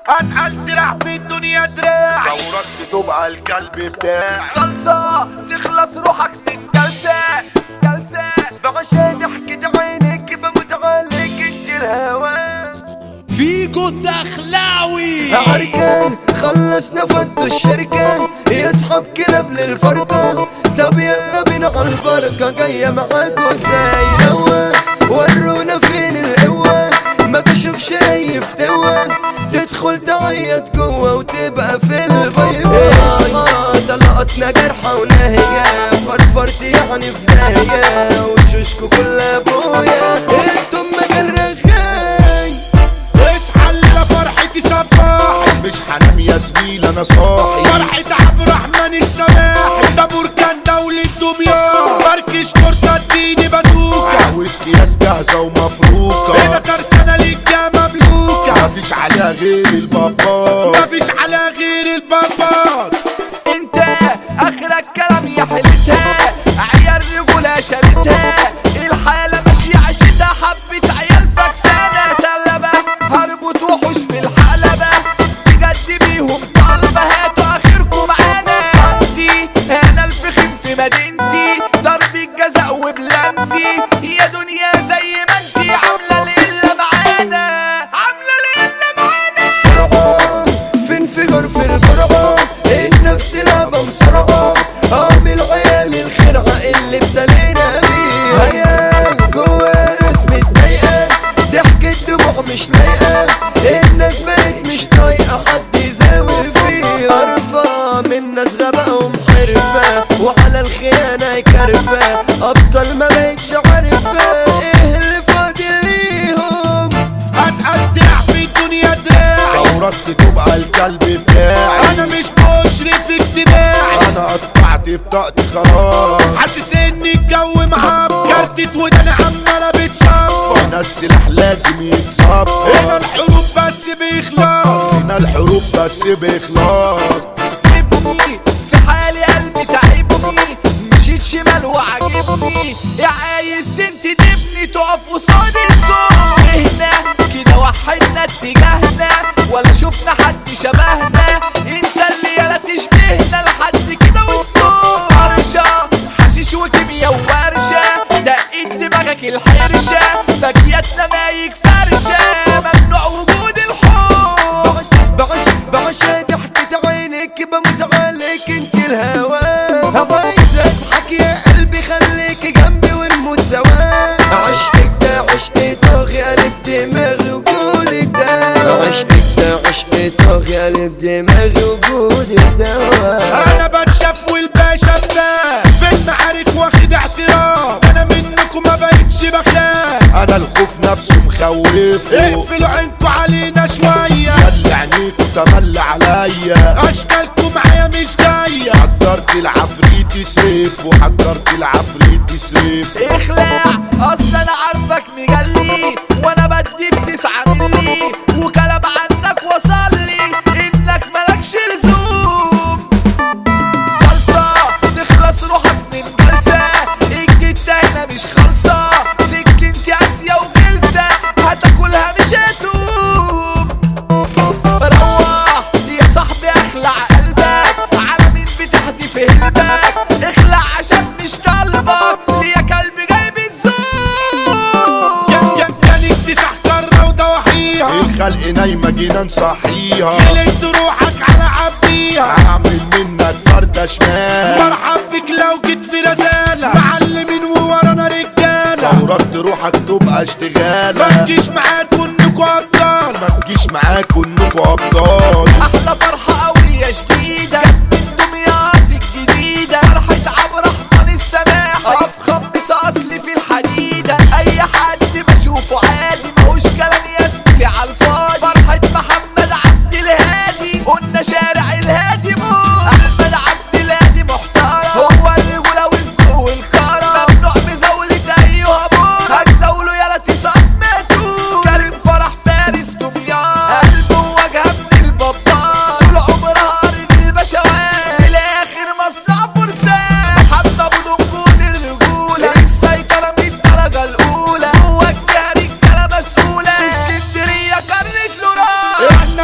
اتقل دراع في الدنيا دراع ثورك تبقى الكلب بتاعي صلصة تخلص روحك من جلسة جلسة بعشان ضحكة عينك بموت عليك انت الهوى فيجو الدخلاوي عركة خلصنا فدوا الشركة يسحب كلب للفرقة طب يلا بينا على البركة جاية معاكوا زي هوا ورونا فين القوة ما بشوف شايف توا تدخل تعيط جوا وتبقى في البيضة اصحى طلقتنا جرحى وناهية فرفرت يعني في داهية وشوشكوا كلها بويا انتم مجال رغاي اصحى الليلة فرحتي صباحي مش هنام يا زميل انا صاحي فرحة عبد الرحمن السماحي ده بركان دولة دمياط فركش كورتا اديني بازوكا عاوز اكياس جاهزة ومفروكة هنا ترسانة ليكا مملوكة مفيش عليها غير البابات مفيش عليها غير البابات انت اخرك كلام يا حلتها عيال رجولة شالتها الحالة ماشية عشتها حبة عيال فكسانة سلبة هربط وحوش في الحلبة بجد بيهم طلبة هاتوا اخركم معانا صمتي انا الفخم في مدينتي ضرب الجزاء وبلانتي يا دنيا زي ما انتي عاملة القلة معانا عاملة القلة معانا سرعة في انفجار في الجرعة النفس لعبة مسرعة اعمل عيال الخرعة اللي ابتلينا بيها عيال جوا رسم الضيقة ضحكة دموع مش لايقة الناس بقت مش طايقة حد يزاول فيها عارفة من ناس غباء ومحرفة وعلى الخيانة كرفة أبطال ما بقتش عارفة ايه اللي فاضل ليهم هتقدع في الدنيا دراعي ثورك تبقى الكلب بتاعي انا مش مشرف اجتماعي انا قطعت بطاقتي خلاص حاسس ان الجو معاه كارتة وداني عمالة بتصفى هنا السلاح لازم يتصفى هنا الحروب بس بإخلاص هنا الحروب بس بإخلاص سيبني في حالي قلبي تعبني مشيت شمال وعجبني يا عايز تنتدبني تقف قصاد الصوت هنا كده وحدنا اتجاهنا ولا شفنا حد شبهنا انت اللي يلا تشبهنا لحد كده وسطو قرشة حشيش وكيميا وورشة دقت دماغك الحرشة فجيتنا مايك فرشة ممنوع وجود الحب بعش بعش ضحكة عينك بموت عليك انت الهوى عايز اضحك يا قلبي خليك جنبي ونموت سوا عشقك ده عشق طاغي قلب دماغي وجودك ده عشقك ده عشق طاغي قلب دماغي وجودك ده انا بتشاف والباشا بتاع في المعارك واخد اعتراف انا منكم ما بقتش بخاف انا الخوف نفسه مخوفه اقفلوا عينكوا علينا شويه خلي عينيكوا تملي عليا اشكالكم معايا مش جايه حضرت العفريت سيف وحضرت العفريت سيف اخلع اصل انا عارفك مجلي وانا بدي بتسعة ملي وكلام عنك وصل لي انك مالكش لزوم صلصة تخلص روحك من جلسة الجتة هنا مش خالصة سكنتي اسيا وغلسة هتاكلها مش هتوب روح يا صاحبي اخلع قلبك على مين بتهدي في هلبك اخلع عشان مش طالبك ليا كلب جاي بتزور كانت تسع كرة ودواحيها الخلق نايمة جينا نصحيها جلد روحك على عبيها هعمل منك فردة شمال مرحب بك لو جيت في رسالة معلمين وورانا رجالة ثورت روحك تبقى اشتغالة ما تجيش معاكوا انكوا ابطال ما تجيش معاكوا انكوا ابطال احلى فرحة قوية جديدة من دمياط الجديدة فرحة عبد الرحمن السماح افخم اصلي في الحديدة اي حد بشوفه عادي ماهوش كلام يا زميلي على الفاضي فرحة محمد عبد الهادي قلنا شارع الهادي موت احمد عبد الهادي محترم هو الرجولة والذوق والكرم ممنوع بزاولة اي هبوط هتزاولوا يلا تسعة ماتوا كريم فرح فارس دمياط قلبه وجهه من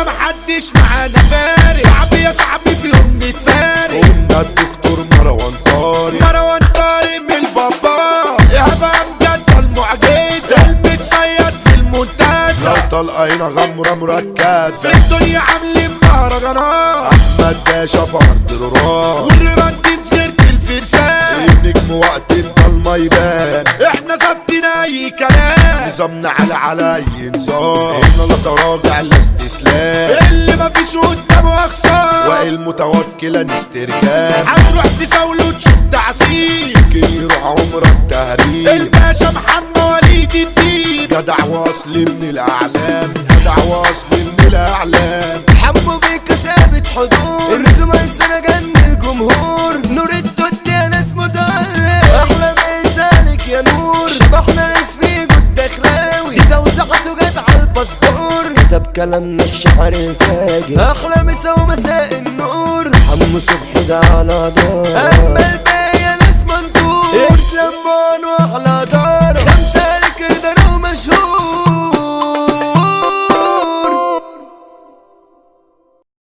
هنا محدش معانا فارق صعب يا صاحبي في يوم نتفارق قلنا الدكتور مروان طارق مروان طارق من البابا يا بقى امجد المعجزة المتصيد في المنتزه لو طلقينا غمرة مركزة الدنيا عاملين مهرجانات احمد باشا في ارض الراب والريران دي غير الفرسان النجم وقت الضلمة يبان احنا ثبتنا اي كلام نظامنا على على اي نظام احنا لا تراجع لا استسلام اللي ما فيش قدامه اخسر والمتوكلة نسترجال هتروح تساوله وتشوف تعسير يمكن يروح عمرك تهريب الباشا محمد وليد الدين جدع واصل من الاعلام جدع واصل من الاعلام حمو بيك ثابت حضور الرسم السنة جن الجمهور نور التوت يا ناس مدرب احلى بيسالك يا نور شبحنا ناس في جود دخلاوي دي توزيعته جت على الباسبور كتب كلامنا الشعر الفاجر احلى مسا ومساء النور حمو صبحي ده على دار اما